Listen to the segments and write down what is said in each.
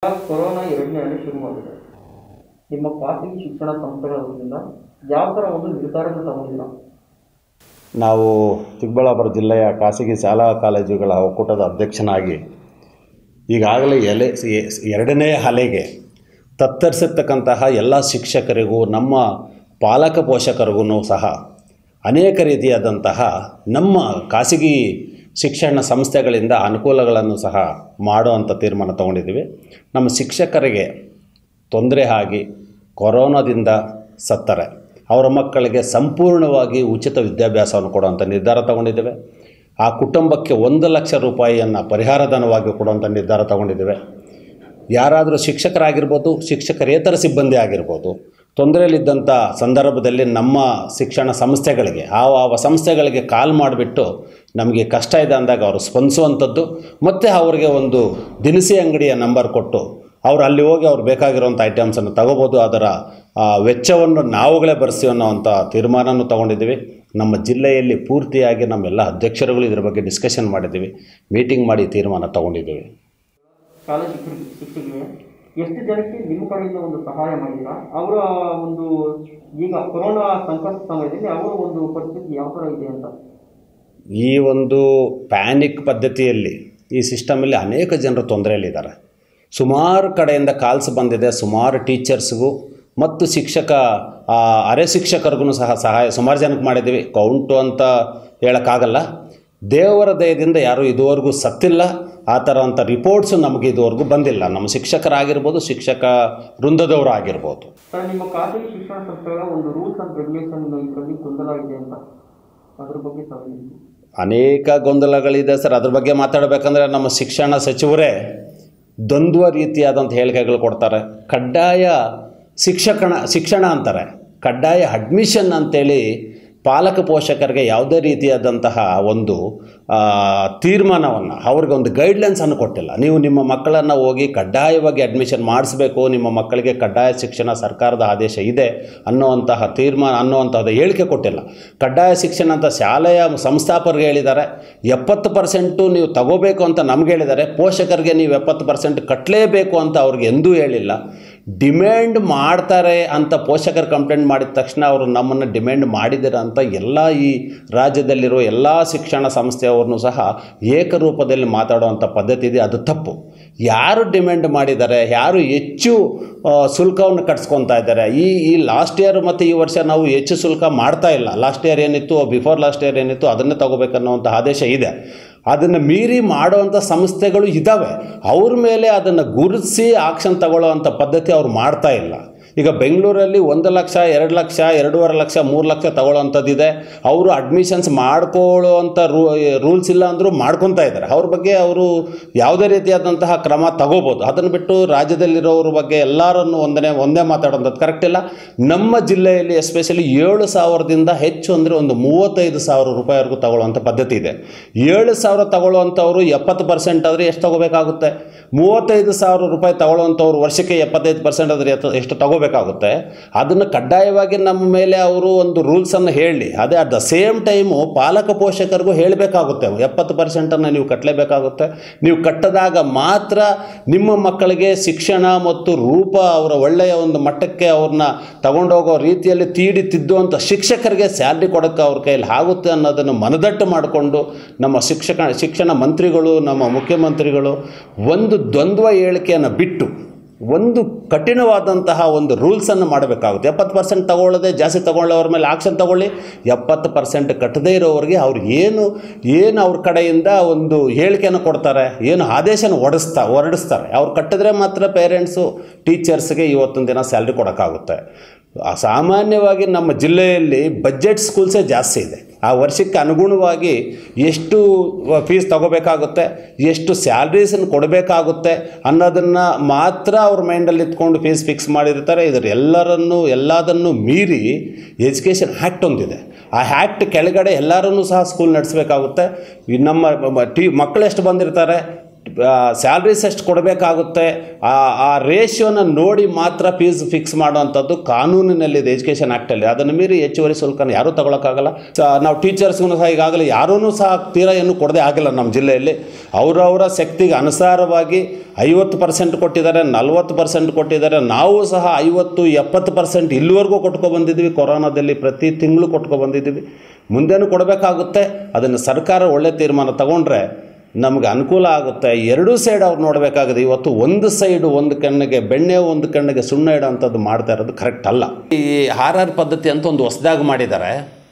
Corona ಎರಡನೇ ಅಲೆ ಶುರುವಾಗಿದೆ ನಿಮ್ಮ ಖಾಸಗಿ ಶಿಕ್ಷಣ ಸಂಸ್ಥೆಗಳ ವತಿಯಿಂದ ಯಾವ ಥರ ಒಂದು ನಿರ್ಧಾರವನ್ನು ತಗೊಂಡಿದ್ದೀರಾ ನಾವು ಚಿಕ್ಕಬಳ್ಳಾಪುರ ಜಿಲ್ಲೆಯ ಖಾಸಗಿ ಶಾಲಾ ಕಾಲೇಜುಗಳ ಒಕ್ಕೂಟದ ಅಧ್ಯಕ್ಷನಾಗಿ ಈಗಾಗಲೇ ಎಲೆ ಎರಡನೇ ಅಲೆಗೆ ತತ್ತರಿಸಿರ್ತಕ್ಕಂತಹ ಎಲ್ಲ ಶಿಕ್ಷಕರಿಗೂ ನಮ್ಮ ಪಾಲಕ ಪೋಷಕರಿಗೂ ಸಹ ಅನೇಕ ರೀತಿಯಾದಂತಹ ನಮ್ಮ ಖಾಸಗಿ ಶಿಕ್ಷಣ ಸಂಸ್ಥೆಗಳಿಂದ ಅನುಕೂಲಗಳನ್ನು ಸಹ ಮಾಡುವಂಥ ತೀರ್ಮಾನ ತಗೊಂಡಿದ್ದೀವಿ ನಮ್ಮ ಶಿಕ್ಷಕರಿಗೆ ತೊಂದರೆ ಆಗಿ ಕೊರೋನಾದಿಂದ ಸತ್ತರೆ ಅವರ ಮಕ್ಕಳಿಗೆ ಸಂಪೂರ್ಣವಾಗಿ ಉಚಿತ ವಿದ್ಯಾಭ್ಯಾಸವನ್ನು ಕೊಡುವಂಥ ನಿರ್ಧಾರ ತಗೊಂಡಿದ್ದೇವೆ ಆ ಕುಟುಂಬಕ್ಕೆ ಒಂದು ಲಕ್ಷ ರೂಪಾಯಿಯನ್ನು ಪರಿಹಾರ ಧನವಾಗಿ ಕೊಡುವಂಥ ನಿರ್ಧಾರ ತಗೊಂಡಿದ್ದೇವೆ ಯಾರಾದರೂ ಶಿಕ್ಷಕರಾಗಿರ್ಬೋದು ಶಿಕ್ಷಕರೇತರ ಸಿಬ್ಬಂದಿ ಆಗಿರ್ಬೋದು ತೊಂದರೆಯಲ್ಲಿದ್ದಂಥ ಸಂದರ್ಭದಲ್ಲಿ ನಮ್ಮ ಶಿಕ್ಷಣ ಸಂಸ್ಥೆಗಳಿಗೆ ಆ ಆ ಸಂಸ್ಥೆಗಳಿಗೆ ಕಾಲ್ ಮಾಡಿಬಿಟ್ಟು ನಮಗೆ ಕಷ್ಟ ಇದೆ ಅಂದಾಗ ಅವರು ಸ್ಪಂದಿಸುವಂಥದ್ದು ಮತ್ತು ಅವರಿಗೆ ಒಂದು ದಿನಸಿ ಅಂಗಡಿಯ ನಂಬರ್ ಕೊಟ್ಟು ಅವ್ರು ಅಲ್ಲಿ ಹೋಗಿ ಅವ್ರು ಬೇಕಾಗಿರುವಂಥ ಐಟಮ್ಸನ್ನು ತಗೋಬೋದು ಅದರ ಆ, ವೆಚ್ಚವನ್ನು ನಾವುಗಳೇ ಭರಿಸ್ತೀವಿ ಅನ್ನೋವಂಥ ತೀರ್ಮಾನನೂ ತಗೊಂಡಿದ್ದೀವಿ ನಮ್ಮ ಜಿಲ್ಲೆಯಲ್ಲಿ ಪೂರ್ತಿಯಾಗಿ ನಮ್ಮೆಲ್ಲ ಅಧ್ಯಕ್ಷರುಗಳು ಇದ್ರ ಬಗ್ಗೆ ಡಿಸ್ಕಷನ್ ಮಾಡಿದ್ದೀವಿ ಮೀಟಿಂಗ್ ಮಾಡಿ ತೀರ್ಮಾನ ತಗೊಂಡಿದ್ದೀವಿ ಶಾಲಾ ಶಿಕ್ಷಕ ಶಿಕ್ಷಕಿಗೆ ಎಷ್ಟು ಜನಕ್ಕೆ ನಿಮ್ಮ ಕಡೆಯಿಂದ ಒಂದು ಸಹಾಯ ಮಾಡಿದ್ದೀರಾ ಅವರ ಒಂದು ಈಗ ಕೊರೋನಾ ಸಂಕಷ್ಟ ಸಮಯದಲ್ಲಿ ಅವರ ಒಂದು ಪರಿಸ್ಥಿತಿ ಯಾವ ಥರ ಇದೆ ಅಂತ ಈ ಒಂದು ಪ್ಯಾನಿಕ್ ಪದ್ಧತಿಯಲ್ಲಿ ಈ ಸಿಸ್ಟಮಲ್ಲಿ ಅನೇಕ ಜನರು ತೊಂದರೆಯಲ್ಲಿದ್ದಾರೆ ಸುಮಾರು ಕಡೆಯಿಂದ ಕಾಲ್ಸ್ ಬಂದಿದೆ ಸುಮಾರು ಟೀಚರ್ಸ್ಗೂ ಮತ್ತು ಶಿಕ್ಷಕ ಆ, ಅರೆ ಶಿಕ್ಷಕರಿಗೂ ಸಹ ಸಹಾಯ ಸುಮಾರು ಜನಕ್ಕೆ ಮಾಡಿದ್ದೀವಿ ಕೌಂಟು ಅಂತ ಹೇಳೋಕ್ಕಾಗಲ್ಲ ದೇವರ ದಯದಿಂದ ಯಾರೂ ಇದುವರೆಗೂ ಸತ್ತಿಲ್ಲ ಆ ಥರ ಅಂಥ ರಿಪೋರ್ಟ್ಸು ನಮಗೆ ಇದುವರೆಗೂ ಬಂದಿಲ್ಲ ನಮ್ಮ ಶಿಕ್ಷಕರಾಗಿರ್ಬೋದು ಶಿಕ್ಷಕ ವೃಂದದವರು ಆಗಿರ್ಬೋದು ಸರ್ ನಿಮ್ಮ ಖಾಸಗಿ ಶಿಕ್ಷಣ ಸಂಸ್ಥೆಗಳ ಒಂದು ರೂಲ್ಸ್ ಆ್ಯಂಡ್ ರೆಗ್ಯುಲೇಷನ್ ಇದರಲ್ಲಿ ಗೊಂದಲ ಇದೆ ಅಂತ ಅದ್ರ ಬಗ್ಗೆ ತಾವು ಹೇಳಿ. ಅನೇಕ ಗೊಂದಲಗಳಿದೆ ಸರ್ ಅದ್ರ ಬಗ್ಗೆ ಮಾತಾಡಬೇಕಂದ್ರೆ ನಮ್ಮ ಶಿಕ್ಷಣ ಸಚಿವರೇ ದ್ವಂದ್ವ ರೀತಿಯಾದಂಥ ಹೇಳಿಕೆಗಳು ಕೊಡ್ತಾರೆ ಕಡ್ಡಾಯ ಶಿಕ್ಷಕಣ ಶಿಕ್ಷಣ ಅಂತಾರೆ ಕಡ್ಡಾಯ ಅಡ್ಮಿಷನ್ ಅಂತೇಳಿ ಪಾಲಕ ಪೋಷಕರಿಗೆ ಯಾವುದೇ ರೀತಿಯಾದಂತಹ ಒಂದು ತೀರ್ಮಾನವನ್ನು ಅವ್ರಿಗೆ ಒಂದು ಗೈಡ್ಲೈನ್ಸನ್ನು ಕೊಟ್ಟಿಲ್ಲ ನೀವು ನಿಮ್ಮ ಮಕ್ಕಳನ್ನು ಹೋಗಿ ಕಡ್ಡಾಯವಾಗಿ ಅಡ್ಮಿಷನ್ ಮಾಡಿಸ್ಬೇಕು ನಿಮ್ಮ ಮಕ್ಕಳಿಗೆ ಕಡ್ಡಾಯ ಶಿಕ್ಷಣ ಸರ್ಕಾರದ ಆದೇಶ ಇದೆ ಅನ್ನುವಂತಹ ತೀರ್ಮಾನ ಅನ್ನುವಂಥದ್ದು ಹೇಳಿಕೆ ಕೊಟ್ಟಿಲ್ಲ ಕಡ್ಡಾಯ ಶಿಕ್ಷಣ ಅಂತ ಶಾಲೆಯ ಸಂಸ್ಥಾಪಕರಿಗೆ ಹೇಳಿದ್ದಾರೆ ಎಪ್ಪತ್ತು ಪರ್ಸೆಂಟು ನೀವು ತಗೋಬೇಕು ಅಂತ ನಮ್ಗೆ ಹೇಳಿದ್ದಾರೆ ಪೋಷಕರಿಗೆ ನೀವು ಎಪ್ಪತ್ತು ಪರ್ಸೆಂಟ್ ಕಟ್ಟಲೇಬೇಕು ಅಂತ ಅವ್ರಿಗೆ ಎಂದೂ ಹೇಳಿಲ್ಲ ಡಿಮ್ಯಾಂಡ್ ಮಾಡ್ತಾರೆ ಅಂತ ಪೋಷಕರು ಕಂಪ್ಲೇಂಟ್ ಮಾಡಿದ ತಕ್ಷಣ ಅವರು ನಮ್ಮನ್ನು ಡಿಮ್ಯಾಂಡ್ ಮಾಡಿದ್ದೀರ ಅಂತ ಎಲ್ಲ ಈ ರಾಜ್ಯದಲ್ಲಿರೋ ಎಲ್ಲ ಶಿಕ್ಷಣ ಸಂಸ್ಥೆಯವ್ರನ್ನೂ ಸಹ ಏಕರೂಪದಲ್ಲಿ ಮಾತಾಡುವಂಥ ಪದ್ಧತಿ ಇದೆ ಅದು ತಪ್ಪು ಯಾರು ಡಿಮ್ಯಾಂಡ್ ಮಾಡಿದ್ದಾರೆ ಯಾರು ಹೆಚ್ಚು ಆ, ಶುಲ್ಕವನ್ನು ಕಟ್ಸ್ಕೊತಾ ಇದ್ದಾರೆ ಈ ಈ ಲಾಸ್ಟ್ ಇಯರ್ ಮತ್ತು ಈ ವರ್ಷ ನಾವು ಹೆಚ್ಚು ಶುಲ್ಕ ಮಾಡ್ತಾ ಇಲ್ಲ ಲಾಸ್ಟ್ ಇಯರ್ ಏನಿತ್ತು ಬಿಫೋರ್ ಲಾಸ್ಟ್ ಇಯರ್ ಏನಿತ್ತು ಅದನ್ನೇ ತಗೋಬೇಕನ್ನುವಂಥ ಆದೇಶ ಇದೆ ಅದನ್ನು ಮೀರಿ ಮಾಡುವಂಥ ಸಂಸ್ಥೆಗಳು ಇದ್ದಾವೆ ಅವ್ರ ಮೇಲೆ ಅದನ್ನು ಗುರುತಿಸಿ ಆಕ್ಷನ್ ತಗೊಳ್ಳೋವಂಥ ಪದ್ಧತಿ ಅವ್ರು ಮಾಡ್ತಾ ಇಲ್ಲ ಈಗ ಬೆಂಗಳೂರಲ್ಲಿ ಒಂದು ಲಕ್ಷ ಎರಡು ಲಕ್ಷ ಎರಡೂವರೆ ಲಕ್ಷ ಮೂರು ಲಕ್ಷ ತಗೊಳ್ಳೋವಂಥದ್ದಿದೆ ಅವರು ಅಡ್ಮಿಷನ್ಸ್ ಮಾಡ್ಕೊಳ್ಳುವಂಥ ರೂ ರೂಲ್ಸ್ ಇಲ್ಲ ಅಂದರೂ ಮಾಡ್ಕೊತಾ ಇದ್ದಾರೆ ಅವ್ರ ಬಗ್ಗೆ ಅವರು ಯಾವುದೇ ರೀತಿಯಾದಂತಹ ಕ್ರಮ ತಗೋಬೋದು ಅದನ್ನು ಬಿಟ್ಟು ರಾಜ್ಯದಲ್ಲಿರೋರ ಬಗ್ಗೆ ಎಲ್ಲರನ್ನು ಒಂದನೇ ಒಂದೇ ಮಾತಾಡೋಂಥದ್ದು ಕರೆಕ್ಟ್ ಇಲ್ಲ ನಮ್ಮ ಜಿಲ್ಲೆಯಲ್ಲಿ ಎಸ್ಪೆಷಲಿ ಏಳು ಸಾವಿರದಿಂದ ಹೆಚ್ಚು ಅಂದರೆ ಒಂದು ಮೂವತ್ತೈದು ಸಾವಿರ ರೂಪಾಯಿವರೆಗೂ ತಗೊಳ್ಳುವಂಥ ಪದ್ಧತಿ ಇದೆ ಏಳು ಸಾವಿರ ತಗೊಳ್ಳುವಂಥವ್ರು ಎಪ್ಪತ್ತು ಪರ್ಸೆಂಟ್ ಆದರೆ ಎಷ್ಟು ತಗೋಬೇಕಾಗುತ್ತೆ ಮೂವತ್ತೈದು ಸಾವಿರ ರೂಪಾಯಿ ತಗೊಳ್ಳುವಂಥವ್ರು ವರ್ಷಕ್ಕೆ ಎಪ್ಪತ್ತೈದು ಪರ್ಸೆಂಟ್ ಆದರೆ ಎತ್ತ- ಎಷ್ಟು ತಗೋಬೇಕಾಗುತ್ತೆ ಅದನ್ನು ಕಡ್ಡಾಯವಾಗಿ ನಮ್ಮ ಮೇಲೆ ಅವರು ಒಂದು ರೂಲ್ಸನ್ನು ಹೇಳಿ ಅದೇ ಅಟ್ ದ ಸೇಮ್ ಟೈಮು ಪಾಲಕ ಪೋಷಕರಿಗೂ ಹೇಳಬೇಕಾಗುತ್ತೆ ಎಪ್ಪತ್ತು ಪರ್ಸೆಂಟನ್ನು ನೀವು ಕಟ್ಟಲೇಬೇಕಾಗುತ್ತೆ ನೀವು ಕಟ್ಟದಾಗ ಮಾತ್ರ ನಿಮ್ಮ ಮಕ್ಕಳಿಗೆ ಶಿಕ್ಷಣ ಮತ್ತು ರೂಪ ಅವರ ಒಳ್ಳೆಯ ಒಂದು ಮಟ್ಟಕ್ಕೆ ಅವ್ರನ್ನ ತಗೊಂಡೋಗೋ ರೀತಿಯಲ್ಲಿ ತೀಡಿ ತಿದ್ದುವಂಥ ಶಿಕ್ಷಕರಿಗೆ ಸ್ಯಾಲ್ರಿ ಕೊಡೋಕ್ಕೆ ಅವ್ರ ಕೈಯಲ್ಲಿ ಆಗುತ್ತೆ ಅನ್ನೋದನ್ನು ಮನದಟ್ಟು ಮಾಡಿಕೊಂಡು ನಮ್ಮ ಶಿಕ್ಷಕ ಶಿಕ್ಷಣ ಮಂತ್ರಿಗಳು ನಮ್ಮ ಮುಖ್ಯಮಂತ್ರಿಗಳು ಒಂದು ದ್ವಂದ್ವ ಹೇಳಿಕೆಯನ್ನು ಬಿಟ್ಟು ಒಂದು ಕಠಿಣವಾದಂತಹ ಒಂದು ರೂಲ್ಸನ್ನು ಮಾಡಬೇಕಾಗುತ್ತೆ ಎಪ್ಪತ್ತು ಪರ್ಸೆಂಟ್ ತಗೊಳ್ಳದೆ ಜಾಸ್ತಿ ತಗೊಳ್ಳೋರ ಮೇಲೆ ಆಕ್ಷನ್ ತಗೊಳ್ಳಿ ಎಪ್ಪತ್ತು ಪರ್ಸೆಂಟ್ ಕಟ್ಟದೇ ಇರೋರಿಗೆ ಅವ್ರು ಏನು ಏನು ಅವ್ರ ಕಡೆಯಿಂದ ಒಂದು ಹೇಳಿಕೆಯನ್ನು ಕೊಡ್ತಾರೆ ಏನು ಆದೇಶನ ಹೊಡೆಸ್ತಾ ಹೊರಡಿಸ್ತಾರೆ ಅವ್ರು ಕಟ್ಟಿದ್ರೆ ಮಾತ್ರ ಪೇರೆಂಟ್ಸು ಟೀಚರ್ಸ್ಗೆ ಇವತ್ತಿನ ದಿನ ಸ್ಯಾಲ್ರಿ ಕೊಡೋಕ್ಕಾಗುತ್ತೆ ಆ ಸಾಮಾನ್ಯವಾಗಿ ನಮ್ಮ ಜಿಲ್ಲೆಯಲ್ಲಿ ಬಜೆಟ್ ಸ್ಕೂಲ್ಸೇ ಜಾಸ್ತಿ ಇದೆ ಆ ವರ್ಷಕ್ಕೆ ಅನುಗುಣವಾಗಿ ಎಷ್ಟು ಫೀಸ್ ತಗೋಬೇಕಾಗುತ್ತೆ ಎಷ್ಟು ಸ್ಯಾಲ್ರೀಸನ್ನು ಕೊಡಬೇಕಾಗುತ್ತೆ ಅನ್ನೋದನ್ನು ಮಾತ್ರ ಅವ್ರ ಮೈಂಡಲ್ಲಿ ಇಟ್ಕೊಂಡು ಫೀಸ್ ಫಿಕ್ಸ್ ಮಾಡಿರ್ತಾರೆ ಇದರ ಎಲ್ಲರನ್ನು ಎಲ್ಲದನ್ನು ಮೀರಿ ಎಜುಕೇಷನ್ ಆ್ಯಕ್ಟ್ ಒಂದಿದೆ ಆ ಆ್ಯಕ್ಟ್ ಕೆಳಗಡೆ ಎಲ್ಲರನ್ನೂ ಸಹ ಸ್ಕೂಲ್ ನಡೆಸಬೇಕಾಗುತ್ತೆ ಈ ನಮ್ಮ ಮ- ಟಿ ಮಕ್ಕಳು ಎಷ್ಟು ಬಂದಿರ್ತಾರೆ ಸ್ಯಾಲ್ರೀಸ್ ಎಷ್ಟು ಕೊಡಬೇಕಾಗುತ್ತೆ ಆ ಆ ರೇಷಿಯೋನ ನೋಡಿ ಮಾತ್ರ ಫೀಸ್ ಫಿಕ್ಸ್ ಮಾಡುವಂಥದ್ದು ಕಾನೂನಿನಲ್ಲಿದೆ ಎಜುಕೇಷನ್ ಆ್ಯಕ್ಟಲ್ಲಿ ಅದನ್ನು ಮೀರಿ ಹೆಚ್ಚುವರಿ ಶುಲ್ಕನ ಯಾರೂ ತಗೊಳಕ್ಕಾಗಲ್ಲ ಸ- ನಾವು ಟೀಚರ್ಸ್ಗೂ ಸಹ ಈಗಾಗಲೇ ಯಾರೂ ಸಹ ತೀರಾ ಏನು ಕೊಡದೇ ಆಗಿಲ್ಲ ನಮ್ಮ ಜಿಲ್ಲೆಯಲ್ಲಿ ಅವರವರ ಶಕ್ತಿಗೆ ಅನುಸಾರವಾಗಿ ಐವತ್ತು ಪರ್ಸೆಂಟ್ ಕೊಟ್ಟಿದ್ದಾರೆ ನಲ್ವತ್ತು ಪರ್ಸೆಂಟ್ ಕೊಟ್ಟಿದ್ದಾರೆ ನಾವು ಸಹ ಐವತ್ತು ಎಪ್ಪತ್ತು ಪರ್ಸೆಂಟ್ ಇಲ್ಲಿವರೆಗೂ ಕೊಟ್ಕೊ ಬಂದಿದ್ದೀವಿ ಕೊರೋನಾದಲ್ಲಿ ಪ್ರತಿ ತಿಂಗಳು ಕೊಟ್ಕೊ ಬಂದಿದ್ದೀವಿ ಮುಂದೇನು ಕೊಡಬೇಕಾಗುತ್ತೆ ಅದನ್ನು ಸರ್ಕಾರ ಒಳ್ಳೆ ತೀರ್ಮಾನ ತಗೊಂಡ್ರೆ ನಮಗೆ ಅನುಕೂಲ ಆಗುತ್ತೆ ಎರಡೂ ಸೈಡ್ ಅವ್ರು ನೋಡಬೇಕಾಗಿದೆ ಇವತ್ತು ಒಂದು ಸೈಡು ಒಂದು ಕಣ್ಣಿಗೆ ಬೆಣ್ಣೆ ಒಂದು ಕಣ್ಣಿಗೆ ಸುಣ್ಣ ಇಡೋಂಥದ್ದು ಮಾಡ್ತಾ ಇರೋದು ಕರೆಕ್ಟ್ ಅಲ್ಲ ಈ ಆರ್ ಆರ್ ಪದ್ಧತಿ ಅಂತ ಒಂದು ಹೊಸದಾಗಿ ಮಾಡಿದ್ದಾರೆ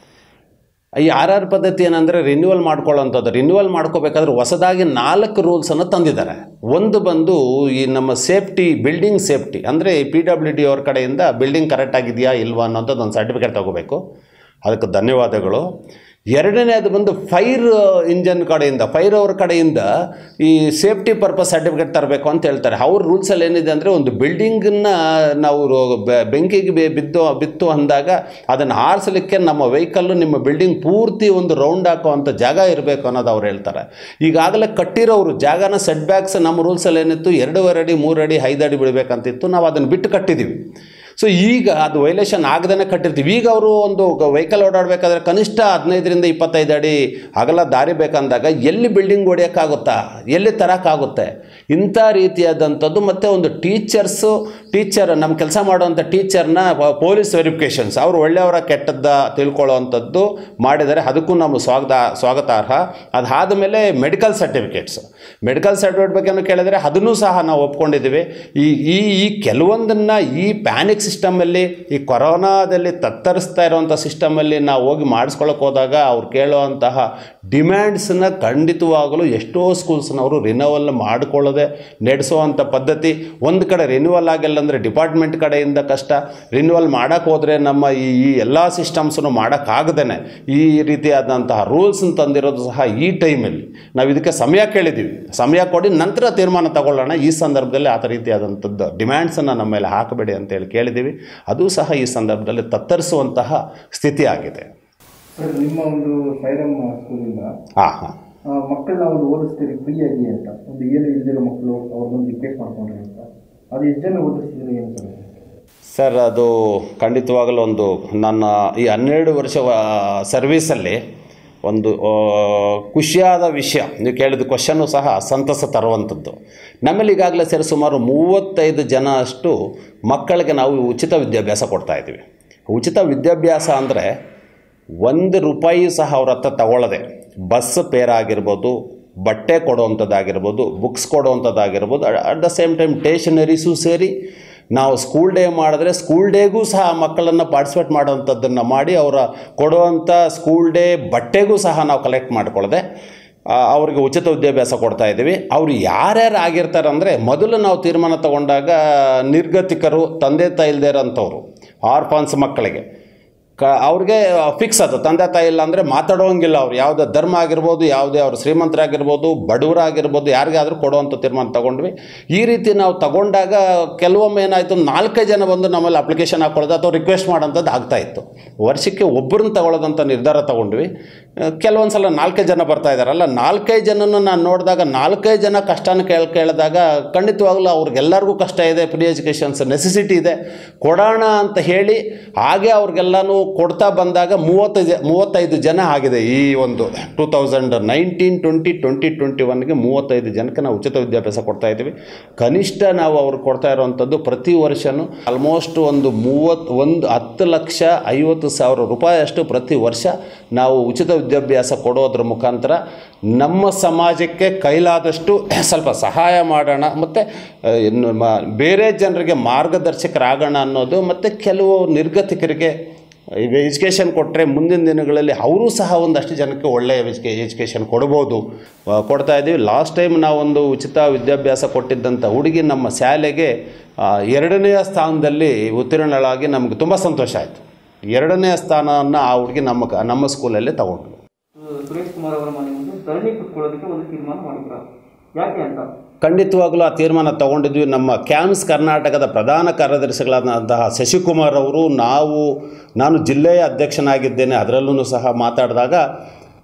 ಈ ಆರ್ ಆರ್ ಪದ್ಧತಿ ಏನಂದರೆ ರಿನ್ಯೂವಲ್ ಮಾಡ್ಕೊಳ್ಳೋಂಥದ್ದು ರಿನ್ಯೂವಲ್ ಮಾಡ್ಕೋಬೇಕಾದ್ರೆ ಹೊಸದಾಗಿ ನಾಲ್ಕು ರೂಲ್ಸನ್ನು ತಂದಿದ್ದಾರೆ ಒಂದು ಬಂದು ಈ ನಮ್ಮ ಸೇಫ್ಟಿ ಬಿಲ್ಡಿಂಗ್ ಸೇಫ್ಟಿ ಅಂದರೆ ಪಿ ಡಬ್ಲ್ಯೂ ಡಿ ಅವ್ರ ಕಡೆಯಿಂದ ಬಿಲ್ಡಿಂಗ್ ಕರೆಕ್ಟ್ ಆಗಿದೆಯಾ ಇಲ್ವಾ ಅನ್ನೋಂಥದ್ದು ಒಂದು ಸರ್ಟಿಫಿಕೇಟ್ ತಗೋಬೇಕು ಅದಕ್ಕೆ ಧನ್ಯವಾದಗಳು ಎರಡನೇದು ಬಂದು ಫೈರ್ ಇಂಜನ್ ಕಡೆಯಿಂದ ಫೈರ್ ಅವ್ರ ಕಡೆಯಿಂದ ಈ ಸೇಫ್ಟಿ ಪರ್ಪಸ್ ಸರ್ಟಿಫಿಕೇಟ್ ತರಬೇಕು ಅಂತ ಹೇಳ್ತಾರೆ ಅವ್ರ ರೂಲ್ಸಲ್ಲಿ ಏನಿದೆ ಅಂದರೆ ಒಂದು ಬಿಲ್ಡಿಂಗನ್ನು ನಾವು ರೋ- ಬೆ- ಬೆಂಕಿಗೆ ಬೆ- ಬಿದ್ದು ಬಿತ್ತು ಅಂದಾಗ ಅದನ್ನು ಆರಿಸಲಿಕ್ಕೆ ನಮ್ಮ ವೆಹಿಕಲ್ಲು ನಿಮ್ಮ ಬಿಲ್ಡಿಂಗ್ ಪೂರ್ತಿ ಒಂದು ರೌಂಡ್ ಹಾಕುವಂಥ ಜಾಗ ಇರಬೇಕು ಅನ್ನೋದು ಅವ್ರು ಹೇಳ್ತಾರೆ ಈಗಾಗಲೇ ಕಟ್ಟಿರೋರು ಜಾಗನ ಸೆಟ್ ಬ್ಯಾಕ್ಸ್ ನಮ್ಮ ರೂಲ್ಸಲ್ಲಿ ಏನಿತ್ತು ಎರಡೂವರೆ ಅಡಿ ಮೂರು ಅಡಿ ಐದು ಅಡಿ ಬಿಡಬೇಕಂತಿತ್ತು ನಾವು ಅದನ್ನು ಬಿಟ್ಟು ಕಟ್ಟಿದ್ದೀವಿ ಸೊ ಈಗ ಅದು ವೈಲೇಷನ್ ಆಗದೇ ಕಟ್ಟಿರ್ತೀವಿ ಈಗ ಅವರು ಒಂದು ವೆಹಿಕಲ್ ಓಡಾಡಬೇಕಾದ್ರೆ ಕನಿಷ್ಠ ಹದಿನೈದರಿಂದ ಇಪ್ಪತ್ತೈದು ಅಡಿ ಅಗಲ ದಾರಿ ಬೇಕಂದಾಗ ಎಲ್ಲಿ ಬಿಲ್ಡಿಂಗ್ ಹೊಡೆಯೋಕ್ಕಾಗುತ್ತಾ ಎಲ್ಲಿ ತರೋಕ್ಕಾಗುತ್ತೆ ಇಂಥ ರೀತಿಯಾದಂಥದ್ದು ಮತ್ತು ಒಂದು ಟೀಚರ್ಸು ಟೀಚರ್ ನಮ್ಮ ಕೆಲಸ ಮಾಡುವಂಥ ಟೀಚರ್ನ ಪೊಲೀಸ್ ವೆರಿಫಿಕೇಷನ್ಸ್ ಅವರು ಒಳ್ಳೆಯವರ ಕೆಟ್ಟದ್ದ ತಿಳ್ಕೊಳ್ಳೋವಂಥದ್ದು ಮಾಡಿದರೆ ಅದಕ್ಕೂ ನಮ್ಮ ಸ್ವಾಗತ ಸ್ವಾಗತಾರ್ಹ ಅದಾದ ಮೇಲೆ ಮೆಡಿಕಲ್ ಸರ್ಟಿಫಿಕೇಟ್ಸ್ ಮೆಡಿಕಲ್ ಸರ್ಟಿಫಿಕೇಟ್ ಬಗ್ಗೆ ಕೇಳಿದರೆ ಅದನ್ನು ಸಹ ನಾವು ಒಪ್ಕೊಂಡಿದ್ದೀವಿ ಈ ಈ ಈ ಕೆಲವೊಂದನ್ನು ಈ ಪ್ಯಾನಿಕ್ ಸಿಸ್ಟಮಲ್ಲಿ ಈ ಕೊರೋನಾದಲ್ಲಿ ತತ್ತರಿಸ್ತಾ ಇರೋವಂಥ ಸಿಸ್ಟಮಲ್ಲಿ ನಾವು ಹೋಗಿ ಮಾಡಿಸ್ಕೊಳಕ್ಕೆ ಹೋದಾಗ ಅವ್ರು ಕೇಳುವಂತಹ ಡಿಮ್ಯಾಂಡ್ಸನ್ನ ಖಂಡಿತವಾಗಲೂ ಎಷ್ಟೋ ಸ್ಕೂಲ್ಸ್ನವರು ರಿನವಲ್ ಮಾಡಿಕೊಳ್ಳದೆ ನಡೆಸುವಂಥ ಪದ್ಧತಿ ಒಂದು ಕಡೆ ರಿನ್ಯೂವಲ್ ಆಗಿಲ್ಲ ಅಂದರೆ ಡಿಪಾರ್ಟ್ಮೆಂಟ್ ಕಡೆಯಿಂದ ಕಷ್ಟ ರಿನ್ಯೂವಲ್ ಮಾಡೋಕ್ಕೆ ಹೋದರೆ ನಮ್ಮ ಈ ಈ ಎಲ್ಲ ಸಿಸ್ಟಮ್ಸನ್ನು ಮಾಡೋಕ್ಕಾಗದೇ ಈ ರೀತಿಯಾದಂತಹ ರೂಲ್ಸನ್ನು ತಂದಿರೋದು ಸಹ ಈ ಟೈಮಲ್ಲಿ ನಾವು ಇದಕ್ಕೆ ಸಮಯ ಕೇಳಿದ್ದೀವಿ ಸಮಯ ಕೊಡಿ ನಂತರ ತೀರ್ಮಾನ ತಗೊಳ್ಳೋಣ ಈ ಸಂದರ್ಭದಲ್ಲಿ ಆ ರೀತಿಯಾದಂಥದ್ದು ಡಿಮ್ಯಾಂಡ್ಸನ್ನು ನಮ್ಮ ಮೇಲೆ ಹಾಕಬೇಡಿ ಅಂತೇಳಿ ಕೇಳಿದ್ದೀವಿ ಅದು ಸಹ ಈ ಸಂದರ್ಭದಲ್ಲಿ ತತ್ತರಿಸುವಂತಹ ಸ್ಥಿತಿ ಆಗಿದೆ ಸರ್ ನಿಮ್ಮ ಒಂದು ಸೈರಮ್ ಸ್ಕೂಲಿಂದ ಹಾಂ ಹಾಂ ಆ, ಮಕ್ಕಳನ್ನ ಒಂದು ಓದಿಸ್ತೀರಿ ಫ್ರೀಯಾಗಿ ಅಂತ ಒಂದು ಏನು ಇಲ್ದಿರೋ ಮಕ್ಕಳು ಅವ್ರನ್ನೊಂದು ರಿಕ್ವೆಸ್ಟ್ ಮಾಡ್ಕೊಂಡ್ರಿ ಅಂತ ಅದು ಎಷ್ಟು ಜನ ಓದಿಸ್ತಿದ್ರೆ ಏನು ಸರ್ ಸರ್ ಅದು ಖಂಡಿತವಾಗಲೂ ಒಂದು ನನ್ನ ಈ ಹನ್ನೆರಡು ವರ್ಷ ಸರ್ವೀಸಲ್ಲಿ ಒಂದು ಆ, ಖುಷಿಯಾದ ವಿಷಯ ನೀವು ಕೇಳಿದ ಕ್ವಶನ್ನು ಸಹ ಸಂತಸ ತರುವಂಥದ್ದು ನಮ್ಮಲ್ಲಿ ಈಗಾಗಲೇ ಸೇರಿ ಸುಮಾರು ಮೂವತ್ತೈದು ಜನ ಅಷ್ಟು ಮಕ್ಕಳಿಗೆ ನಾವು ಉಚಿತ ವಿದ್ಯಾಭ್ಯಾಸ ಕೊಡ್ತಾ ಇದ್ದೀವಿ ಉಚಿತ ವಿದ್ಯಾಭ್ಯಾಸ ಅಂದರೆ ಒಂದು ರೂಪಾಯಿ ಸಹ ಅವ್ರ ಹತ್ರ ತಗೊಳ್ಳದೆ ಬಸ್ ಪೇರ್ ಆಗಿರ್ಬೋದು ಬಟ್ಟೆ ಕೊಡುವಂಥದ್ದಾಗಿರ್ಬೋದು ಬುಕ್ಸ್ ಕೊಡುವಂಥದ್ದಾಗಿರ್ಬೋದು at the same time stationeries ಸೇರಿ ನಾವು ಸ್ಕೂಲ್ ಡೇ ಮಾಡಿದ್ರೆ ಸ್ಕೂಲ್ ಡೇಗೂ ಸಹ ಮಕ್ಕಳನ್ನು ಪಾರ್ಟಿಸಿಪೇಟ್ ಮಾಡೋವಂಥದ್ದನ್ನು ಮಾಡಿ ಅವರ ಕೊಡುವಂಥ ಸ್ಕೂಲ್ ಡೇ ಬಟ್ಟೆಗೂ ಸಹ ನಾವು ಕಲೆಕ್ಟ್ ಮಾಡ್ಕೊಳ್ಳದೆ ಆ, ಅವ್ರಿಗೆ ಉಚಿತ ವಿದ್ಯಾಭ್ಯಾಸ ಕೊಡ್ತಾ ಇದ್ದೀವಿ ಅವ್ರು ಯಾರ್ಯಾರು ಆಗಿರ್ತಾರೆ ಅಂದರೆ ಮೊದಲು ನಾವು ತೀರ್ಮಾನ ತಗೊಂಡಾಗ ನಿರ್ಗತಿಕರು ತಂದೆ ತಾಯಿ ಇಲ್ಲದೆ ಇರೋಂಥವ್ರು ಆರ್ಫಾನ್ಸ್ ಮಕ್ಕಳಿಗೆ ಕ ಅವ್ರಿಗೆ ಫಿಕ್ಸ್ ಅದು ತಂದೆ ತಾಯಿ ಇಲ್ಲ ಅಂದರೆ ಮಾತಾಡೋಂಗಿಲ್ಲ ಅವ್ರು ಯಾವುದೇ ಧರ್ಮ ಆಗಿರ್ಬೋದು ಯಾವುದೇ ಅವ್ರು ಶ್ರೀಮಂತರಾಗಿರ್ಬೋದು ಬಡವರಾಗಿರ್ಬೋದು ಯಾರಿಗಾದರೂ ಕೊಡುವಂಥ ತೀರ್ಮಾನ ತಗೊಂಡ್ವಿ ಈ ರೀತಿ ನಾವು ತಗೊಂಡಾಗ ಕೆಲವೊಮ್ಮೆ ಏನಾಯಿತು ನಾಲ್ಕೈದು ಜನ ಬಂದು ನಮ್ಮಲ್ಲಿ ಅಪ್ಲಿಕೇಶನ್ ಹಾಕೊಳ್ಳೋದು ಅಥವಾ ರಿಕ್ವೆಸ್ಟ್ ಮಾಡೋಂಥದ್ದು ಆಗ್ತಾ ಇತ್ತು ವರ್ಷಕ್ಕೆ ಒಬ್ಬರನ್ನ ತಗೊಳ್ಳೋದಂಥ ನಿರ್ಧಾರ ತಗೊಂಡ್ವಿ ಕೆಲವೊಂದು ಸಲ ನಾಲ್ಕೈದು ಜನ ಬರ್ತಾ ಇದ್ದಾರಲ್ಲ ನಾಲ್ಕೈದು ಜನನ ನಾನು ನೋಡಿದಾಗ ನಾಲ್ಕೈದು ಜನ ಕಷ್ಟನ ಕೇಳಿ ಕೇಳಿದಾಗ ಖಂಡಿತವಾಗ್ಲೂ ಅವ್ರಿಗೆಲ್ಲರಿಗೂ ಕಷ್ಟ ಇದೆ ಫ್ರೀ ಎಜುಕೇಷನ್ಸ್ ನೆಸೆಸಿಟಿ ಇದೆ ಕೊಡೋಣ ಅಂತ ಹೇಳಿ ಹಾಗೆ ಅವ್ರಿಗೆಲ್ಲನೂ ಕೊಡ್ತಾ ಬಂದಾಗ ಮೂವತ್ತೈದು ಮೂವತ್ತೈದು ಜನ ಆಗಿದೆ ಈ ಒಂದು two thousand nineteen twenty twenty twenty ಒನ್ಗೆ ಮೂವತ್ತೈದು ಜನಕ್ಕೆ ನಾವು ಉಚಿತ ವಿದ್ಯಾಭ್ಯಾಸ ಕೊಡ್ತಾ ಇದ್ದೀವಿ ಕನಿಷ್ಠ ನಾವು ಅವ್ರಿಗೆ ಕೊಡ್ತಾ ಇರೋವಂಥದ್ದು ಪ್ರತಿ ವರ್ಷವೂ ಆಲ್ಮೋಸ್ಟ್ ಒಂದು ಮೂವತ್ತು ಒಂದು ಹತ್ತು ಲಕ್ಷ ಐವತ್ತು ಸಾವಿರ ರೂಪಾಯಿಯಷ್ಟು ಪ್ರತಿ ವರ್ಷ ನಾವು ಉಚಿತ ವಿದ್ಯಾಭ್ಯಾಸ ಕೊಡೋದ್ರ ಮುಖಾಂತರ ನಮ್ಮ ಸಮಾಜಕ್ಕೆ ಕೈಲಾದಷ್ಟು ಸ್ವಲ್ಪ ಸಹಾಯ ಮಾಡೋಣ ಮತ್ತು ಇನ್ನು ಮ ಬೇರೆ ಜನರಿಗೆ ಮಾರ್ಗದರ್ಶಕರಾಗೋಣ ಅನ್ನೋದು ಮತ್ತು ಕೆಲವು ನಿರ್ಗತಿಕರಿಗೆ ಈಗ ಎಜುಕೇಷನ್ ಕೊಟ್ಟರೆ ಮುಂದಿನ ದಿನಗಳಲ್ಲಿ ಅವರೂ ಸಹ ಒಂದಷ್ಟು ಜನಕ್ಕೆ ಒಳ್ಳೆಯ ಎಜುಕೇ ಎಜುಕೇಷನ್ ಕೊಡ್ಬೋದು ಆ, ಕೊಡ್ತಾ ಇದ್ದೀವಿ ಲಾಸ್ಟ್ ಟೈಮ್ ನಾವೊಂದು ಉಚಿತ ವಿದ್ಯಾಭ್ಯಾಸ ಕೊಟ್ಟಿದ್ದಂಥ ಹುಡುಗಿ ನಮ್ಮ ಶಾಲೆಗೆ ಆ, ಎರಡನೆಯ ಸ್ಥಾನದಲ್ಲಿ ಉತ್ತೀರ್ಣಳಾಗಿ ನಮಗೆ ತುಂಬ ಸಂತೋಷ ಆಯಿತು ಎರಡನೇ ಸ್ಥಾನವನ್ನು ಆ ಹುಡುಗಿ ನಮ್ಮ ಕ- ನಮ್ಮ ಸ್ಕೂಲಲ್ಲಿ ತಗೊಂಡ್ರು ಸುರೇಶ್ ಕುಮಾರ್ ಅವರ ಮನೆ ಮುಂದೆ ಧರಣಿ ಕುತ್ಕೊಳ್ಳೋದಕ್ಕೆ ಒಂದು ತೀರ್ಮಾನ ಮಾಡಿದ್ರ ಯಾಕೆ ಅಂತ ಖಂಡಿತವಾಗಲೂ ಆ ತೀರ್ಮಾನ ತಗೊಂಡಿದ್ವಿ ನಮ್ಮ ಕ್ಯಾಮ್ಸ್ ಕರ್ನಾಟಕದ ಪ್ರಧಾನ ಕಾರ್ಯದರ್ಶಿಗಳಾದಂತಹ ಶಶಿಕುಮಾರ್ ಅವರು ನಾವು ನಾನು ಜಿಲ್ಲೆಯ ಅಧ್ಯಕ್ಷನಾಗಿದ್ದೇನೆ ಅದರಲ್ಲೂ ಸಹ ಮಾತಾಡಿದಾಗ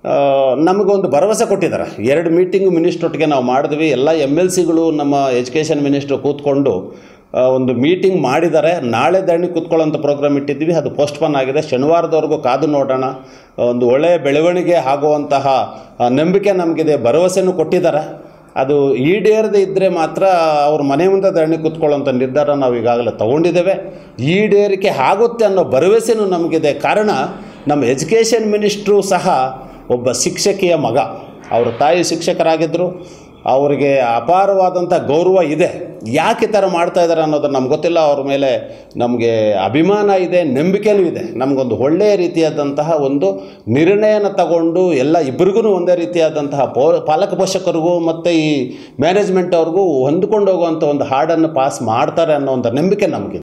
ಆ, ನಮಗೊಂದು ಭರವಸೆ ಕೊಟ್ಟಿದ್ದಾರೆ ಎರಡು ಮೀಟಿಂಗ್ ಮಿನಿಸ್ಟ್ರೊಟ್ಟಿಗೆ ನಾವು ಮಾಡಿದ್ವಿ ಎಲ್ಲ ಎಮ್ ಎಲ್ ಸಿಗಳು ನಮ್ಮ ಎಜುಕೇಷನ್ ಮಿನಿಸ್ಟ್ರು ಕೂತ್ಕೊಂಡು ಆ, ಒಂದು ಮೀಟಿಂಗ್ ಮಾಡಿದ್ದಾರೆ ನಾಳೆ ಧರಣಿ ಕೂತ್ಕೊಳ್ಳೋಂಥ ಪ್ರೋಗ್ರಾಮ್ ಇಟ್ಟಿದ್ವಿ ಅದು ಪೋಸ್ಟ್ಪೋನ್ ಆಗಿದೆ ಶನಿವಾರದವರೆಗೂ ಕಾದು ನೋಡೋಣ ಒಂದು ಒಳ್ಳೆಯ ಬೆಳವಣಿಗೆ ಆಗುವಂತಹ ಆ, ನಂಬಿಕೆ ನಮಗಿದೆ ಭರವಸೆನೂ ಕೊಟ್ಟಿದ್ದಾರೆ ಅದು ಈಡೇರದೆ ಇದ್ದರೆ ಮಾತ್ರ ಅವ್ರ ಮನೆ ಮುಂದೆ ಧರಣಿ ಕೂತ್ಕೊಳ್ಳೋಂಥ ನಿರ್ಧಾರ ನಾವು ಈಗಾಗಲೇ ತೊಗೊಂಡಿದ್ದೇವೆ ಈಡೇರಿಕೆ ಆಗುತ್ತೆ ಅನ್ನೋ ಭರವಸೆನೂ ನಮಗಿದೆ ಕಾರಣ ನಮ್ಮ ಎಜುಕೇಷನ್ ಮಿನಿಸ್ಟ್ರು ಸಹ ಒಬ್ಬ ಶಿಕ್ಷಕಿಯ ಮಗ ಅವರ ತಾಯಿ ಶಿಕ್ಷಕರಾಗಿದ್ದರು ಅವರಿಗೆ ಅಪಾರವಾದಂಥ ಗೌರವ ಇದೆ ಯಾಕೆ ಈ ಥರ ಮಾಡ್ತಾ ಇದ್ದಾರೆ ಅನ್ನೋದು ನಮ್ಗೆ ಗೊತ್ತಿಲ್ಲ ಅವ್ರ ಮೇಲೆ ನಮಗೆ ಅಭಿಮಾನ ಇದೆ ನಂಬಿಕೆನೂ ಇದೆ ನಮಗೊಂದು ಒಳ್ಳೆಯ ರೀತಿಯಾದಂತಹ ಒಂದು ನಿರ್ಣಯನ ತಗೊಂಡು ಎಲ್ಲ ಇಬ್ಬರಿಗೂ ಒಂದೇ ರೀತಿಯಾದಂತಹ ಪೋ ಪಾಲಕ ಪೋಷಕರಿಗೂ ಮತ್ತು ಈ ಮ್ಯಾನೇಜ್ಮೆಂಟ್ ಅವ್ರಿಗೂ ಹೊಂದ್ಕೊಂಡು ಹೋಗುವಂಥ ಒಂದು ಹಾಡನ್ನು ಪಾಸ್ ಮಾಡ್ತಾರೆ ಅನ್ನೋ ಒಂದು ನಂಬಿಕೆ ನಮಗಿದೆ